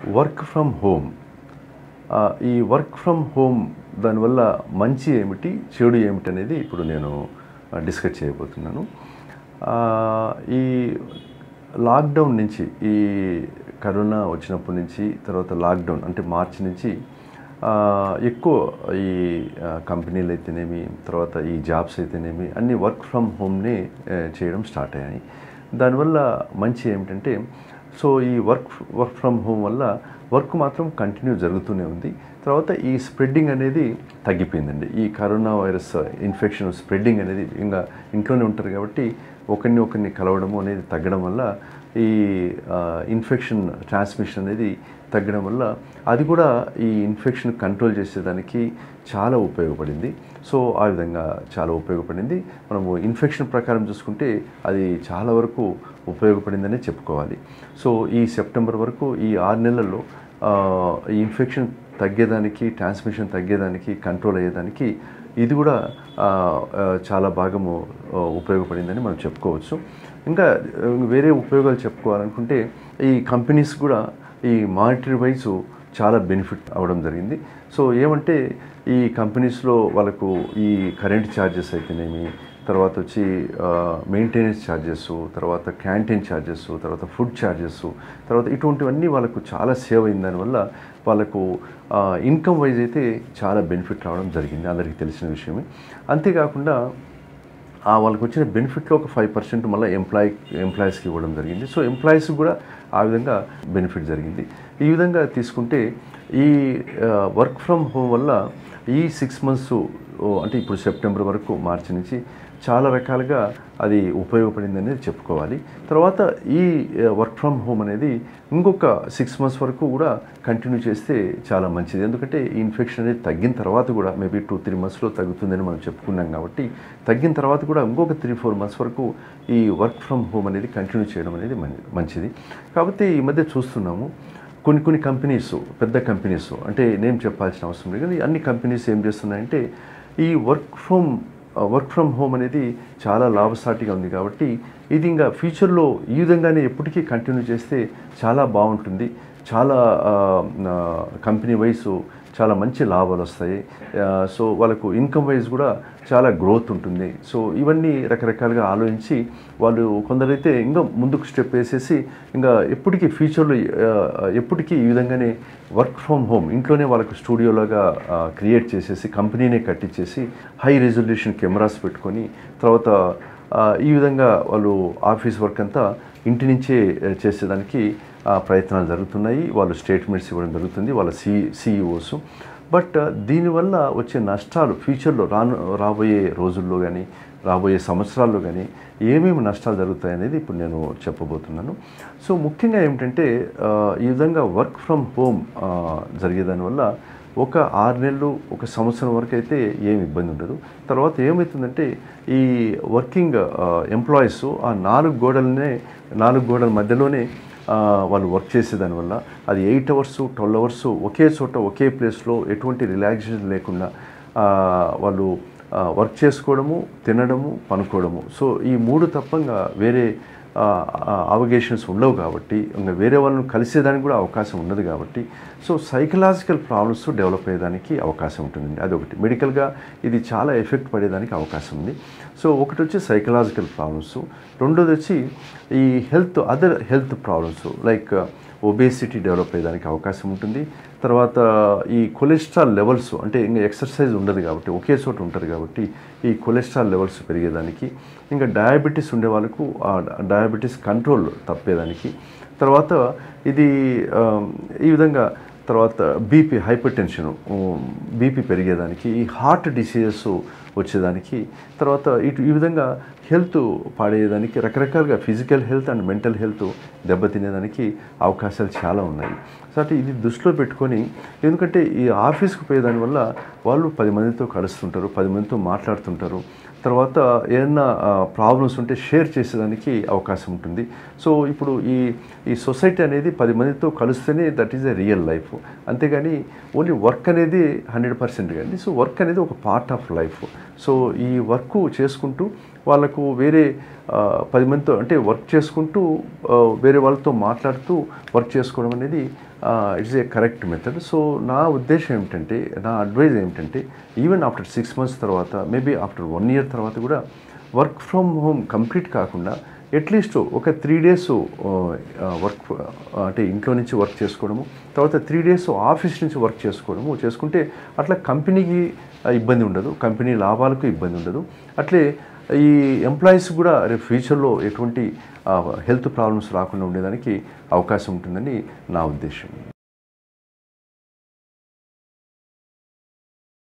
work from home ఆ, ఈ work from home దానివల్ల మంచి ఏమిటి చెడు ఏమిటి అనేది ఇప్పుడు నేను ఆ, డిస్కస్ చేయబోతున్నాను ఆ, ఈ లాక్డౌన్ నుంచి ఈ కరోనా వచ్చినప్పటి నుంచి తర్వాత లాక్డౌన్ అంటే మార్చి నుంచి ఆ, ఎక్కువ ఈ ఆ, కంపెనీలు అయితేనేమి తర్వాత ఈ జాబ్స్ అయితేనేమి అన్ని వర్క్ ఫ్రమ్ హోమ్ని చేయడం స్టార్ట్ అయ్యాయి దానివల్ల మంచి ఏమిటంటే సో ఈ వర్క్ వర్క్ ఫ్రమ్ హోమ్ వల్ల వర్క్ మాత్రం కంటిన్యూ జరుగుతూనే ఉంది తర్వాత ఈ స్ప్రెడ్డింగ్ అనేది తగ్గిపోయిందండి ఈ కరోనా వైరస్ ఇన్ఫెక్షన్ స్ప్రెడ్డింగ్ అనేది ఇంకా ఇంట్లోనే ఉంటారు కాబట్టి ఒకరిని ఒకరిని కలవడము అనేది తగ్గడం వల్ల ఈ ఇన్ఫెక్షన్ ట్రాన్స్మిషన్ అనేది తగ్గడం వల్ల అది కూడా ఈ ఇన్ఫెక్షన్ కంట్రోల్ చేసేదానికి చాలా ఉపయోగపడింది సో ఆ విధంగా చాలా ఉపయోగపడింది మనము ఇన్ఫెక్షన్ ప్రకారం చూసుకుంటే అది చాలా వరకు ఉపయోగపడిందనే చెప్పుకోవాలి సో ఈ సెప్టెంబర్ వరకు ఈ ఆరు నెలల్లో ఆ, ఈ ఇన్ఫెక్షన్ తగ్గేదానికి ట్రాన్స్మిషన్ తగ్గేదానికి కంట్రోల్ అయ్యేదానికి ఇది కూడా ఆ, ఆ, చాలా భాగము ఆ, ఉపయోగపడిందని మనం చెప్పుకోవచ్చు ఇంకా ఆ, వేరే ఉపయోగాలు చెప్పుకోవాలనుకుంటే ఈ కంపెనీస్ కూడా ఈ మానిటరీ వైజ్ చాలా బెనిఫిట్ అవ్వడం జరిగింది సో ఏమంటే ఈ కంపెనీస్లో వాళ్ళకు ఈ కరెంట్ ఛార్జెస్ అయితేనేమి తర్వాత వచ్చి మెయింటెనెన్స్ ఛార్జెస్ తర్వాత క్యాంటీన్ ఛార్జెస్ తర్వాత ఫుడ్ ఛార్జెస్ తర్వాత ఇటువంటివన్నీ వాళ్ళకు చాలా సేవ్ అయిన దానివల్ల వాళ్ళకు ఇన్కమ్ వైజ్ అయితే చాలా బెనిఫిట్ రావడం జరిగింది అందరికీ తెలిసిన విషయమే అంతేకాకుండా ఆ వాళ్ళకి వచ్చిన బెనిఫిట్లో ఒక ఫైవ్ పర్సెంట్ మళ్ళీ ఎంప్లాయీ ఎంప్లాయీస్కి ఇవ్వడం జరిగింది సో ఎంప్లాయీస్ కూడా ఆ విధంగా బెనిఫిట్ జరిగింది ఈ విధంగా తీసుకుంటే ఈ వర్క్ ఫ్రమ్ హోమ్ వల్ల ఈ సిక్స్ మంత్స్ అంటే ఇప్పుడు సెప్టెంబర్ వరకు మార్చి నుంచి చాలా రకాలుగా అది ఉపయోగపడింది అనేది చెప్పుకోవాలి తర్వాత ఈ వర్క్ ఫ్రమ్ హోమ్ అనేది ఇంకొక సిక్స్ మంత్స్ వరకు కూడా కంటిన్యూ చేస్తే చాలా మంచిది ఎందుకంటే ఈ ఇన్ఫెక్షన్ అనేది తగ్గిన తర్వాత కూడా మేబీ టూ త్రీ మంత్స్లో తగ్గుతుందని మనం చెప్పుకున్నాం కాబట్టి తగ్గిన తర్వాత కూడా ఇంకొక త్రీ ఫోర్ మంత్స్ వరకు ఈ వర్క్ ఫ్రమ్ హోమ్ అనేది కంటిన్యూ చేయడం అనేది మం- మంచిది కాబట్టి ఈ మధ్య చూస్తున్నాము కొన్ని కొన్ని కంపెనీస్ పెద్ద కంపెనీస్ అంటే నేను చెప్పాల్సిన అవసరం లేదు కానీ అన్ని కంపెనీస్ ఏం చేస్తున్నాయంటే ఈ work from work from home అనేది చాలా లాభసాటిగా ఉంది కాబట్టి ఇది ఇంకా ఫ్యూచర్లో ఈ విధంగానే ఎప్పటికీ కంటిన్యూ చేస్తే చాలా బాగుంటుంది చాలా కంపెనీ వైజ్ చాలా మంచి లాభాలు వస్తాయి ఆ, సో వాళ్ళకు ఇన్కమ్ వైజ్ కూడా చాలా గ్రోత్ ఉంటుంది సో ఇవన్నీ రకరకాలుగా ఆలోచించి వాళ్ళు కొందరైతే ఇంకా ముందుకు స్టెప్ వేసేసి ఇంకా ఎప్పటికీ ఫ్యూచర్లో ఆ, ఎప్పటికీ ఈ విధంగానే వర్క్ ఫ్రమ్ హోమ్ ఇంట్లోనే వాళ్ళకు స్టూడియోలాగా క్రియేట్ చేసేసి కంపెనీనే కట్టించేసి హై రెజల్యూషన్ కెమెరాస్ పెట్టుకొని తర్వాత ఆ, ఈ విధంగా వాళ్ళు ఆఫీస్ వర్క్ అంతా ఇంటి నుంచే ఆ, చేసేదానికి ఆ, ప్రయత్నాలు జరుగుతున్నాయి వాళ్ళు స్టేట్మెంట్స్ ఇవ్వడం జరుగుతుంది వాళ్ళ సి సిఇఓస్ బట్ దీనివల్ల వచ్చే నష్టాలు ఫ్యూచర్లో రాను రాబోయే రోజుల్లో కానీ రాబోయే సంవత్సరాల్లో కానీ ఏమేమి నష్టాలు జరుగుతాయి అనేది ఇప్పుడు నేను చెప్పబోతున్నాను సో ముఖ్యంగా ఏమిటంటే ఆ, ఈ విధంగా వర్క్ ఫ్రమ్ హోమ్ జరిగేదానివల్ల ఒక ఆరు నెలలు ఒక సంవత్సరం వరకు అయితే ఏమి ఇబ్బంది ఉండదు తర్వాత ఏమవుతుందంటే ఈ వర్కింగ్ ఎంప్లాయీస్ ఆ నాలుగు గోడలనే నాలుగు గోడల మధ్యలోనే ఆ, వాళ్ళు వర్క్ చేసేదానివల్ల అది ఎయిట్ అవర్స్ ట్వెల్వ్ అవర్స్ ఒకే చోట ఒకే ప్లేస్లో ఎటువంటి రిలాక్సేషన్ లేకుండా ఆ, వాళ్ళు ఆ, వర్క్ చేసుకోవడము తినడము పనుకోవడము సో ఈ మూడు తప్పంగా వేరే అవగేషన్స్ ఉండవు కాబట్టి ఇంకా వేరే వాళ్ళని కలిసేదానికి కూడా అవకాశం ఉండదు కాబట్టి సో సైకలాజికల్ ప్రాబ్లమ్స్ డెవలప్ అయ్యేదానికి అవకాశం ఉంటుందండి అదొకటి మెడికల్గా ఇది చాలా ఎఫెక్ట్ పడేదానికి అవకాశం ఉంది సో ఒకటి వచ్చి సైకలాజికల్ ప్రాబ్లమ్స్ రెండోది వచ్చి ఈ health other health problems like obesity develop అయ్యేదానికి అవకాశం ఉంటుంది తర్వాత ఈ కొలెస్ట్రాల్ లెవెల్స్ అంటే ఇంకా ఎక్సర్సైజ్ ఉండదు కాబట్టి ఒకే చోట ఉంటుంది కాబట్టి ఈ కొలెస్ట్రాల్ లెవెల్స్ పెరిగేదానికి ఇంకా డయాబెటీస్ ఉండే వాళ్ళకు ఆ డయాబెటీస్ కంట్రోల్ తప్పేదానికి తర్వాత ఇది ఆ, ఈ విధంగా తర్వాత బీపీ హైపర్ టెన్షన్ బీపీ పెరిగేదానికి ఈ హార్ట్ డిసీజెస్ వచ్చేదానికి తర్వాత ఇటు ఈ విధంగా హెల్త్ పాడేదానికి రకరకాలుగా physical health and mental health దెబ్బతినేదానికి అవకాశాలు చాలా ఉన్నాయి సో అంటే ఇది దృష్టిలో పెట్టుకొని ఎందుకంటే ఈ ఆఫీస్కి పోయేదాని వల్ల వాళ్ళు పది మందితో కలుస్తుంటారు పది మందితో మాట్లాడుతుంటారు తర్వాత ఏదైనా ప్రాబ్లమ్స్ ఉంటే షేర్ చేసేదానికి అవకాశం ఉంటుంది సో ఇప్పుడు ఈ ఈ సొసైటీ అనేది పది మందితో కలిస్తేనే that is a real life అంతేగాని ఓన్లీ వర్క్ అనేది హండ్రెడ్ పర్సెంట్ కానీ సో వర్క్ అనేది ఒక పార్ట్ ఆఫ్ లైఫ్ సో ఈ వర్క్ చేసుకుంటూ వాళ్ళకు వేరే ఆ, పది మందితో అంటే వర్క్ చేసుకుంటూ ఆ, వేరే వాళ్ళతో మాట్లాడుతూ వర్క్ చేసుకోవడం అనేది it's a correct method so నా ఉద్దేశం ఏమిటంటే నా అడ్వైజ్ ఏమిటంటే ఈవెన్ ఆఫ్టర్ సిక్స్ మంత్స్ తర్వాత మేబీ ఆఫ్టర్ వన్ ఇయర్ తర్వాత కూడా వర్క్ ఫ్రమ్ హోమ్ కంప్లీట్ కాకుండా అట్లీస్ట్ ఒక త్రీ డేస్ వర్క్ అంటే ఇంట్లో నుంచి వర్క్ చేసుకోవడము తర్వాత త్రీ డేస్ ఆఫీస్ నుంచి వర్క్ చేసుకోవడము చేసుకుంటే అట్లా కంపెనీకి ఆ, ఇబ్బంది ఉండదు కంపెనీ లాభాలకు ఇబ్బంది ఉండదు అట్లే ఈ ఎంప్లాయీస్ కూడా రేపు ఫ్యూచర్లో ఎటువంటి హెల్త్ ప్రాబ్లమ్స్ రాకుండా ఉండేదానికి అవకాశం ఉంటుందని నా ఉద్దేశం